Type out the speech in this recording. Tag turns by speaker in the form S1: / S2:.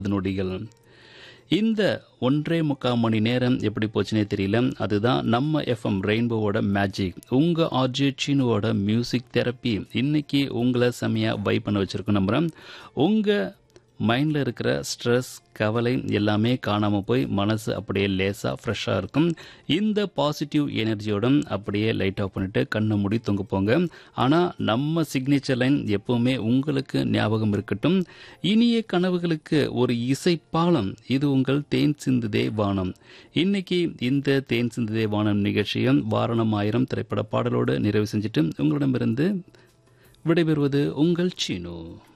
S1: நொடிகள் இந்த ஒன்றே முக்கால் மணி நேரம் எப்படி போச்சுனே தெரியல அதுதான் நம்ம எஃப்எம் ரெயின்போவோட மேஜிக் உங்க ஆர்ஜே சீனுவோட மியூசிக் தெரப்பி இன்னைக்கு உங்களை செமையா வைப் பண்ண வச்சிருக்கோம் நம்புறேன் உங்க மைண்டில் இருக்கிற ஸ்ட்ரெஸ் கவலை எல்லாமே காணாமல் போய் மனசு அப்படியே லேசாக ஃப்ரெஷ்ஷாக இருக்கும் இந்த பாசிட்டிவ் எனர்ஜியோட அப்படியே லைட் ஆஃப் பண்ணிட்டு கண்ணை மூடி தொங்க போங்க ஆனால் நம்ம சிக்னேச்சர் லைன் எப்பவுமே உங்களுக்கு ஞாபகம் இருக்கட்டும் இனிய கனவுகளுக்கு ஒரு இசை பாலம் இது உங்கள் தேன் சிந்துதே வானம் இன்னைக்கு இந்த தேன் சிந்துதே வானம் நிகழ்ச்சியும் வாரணம் ஆயிரம் திரைப்பட பாடலோடு நிறைவு செஞ்சுட்டு உங்களிடமிருந்து விடைபெறுவது உங்கள் சீனு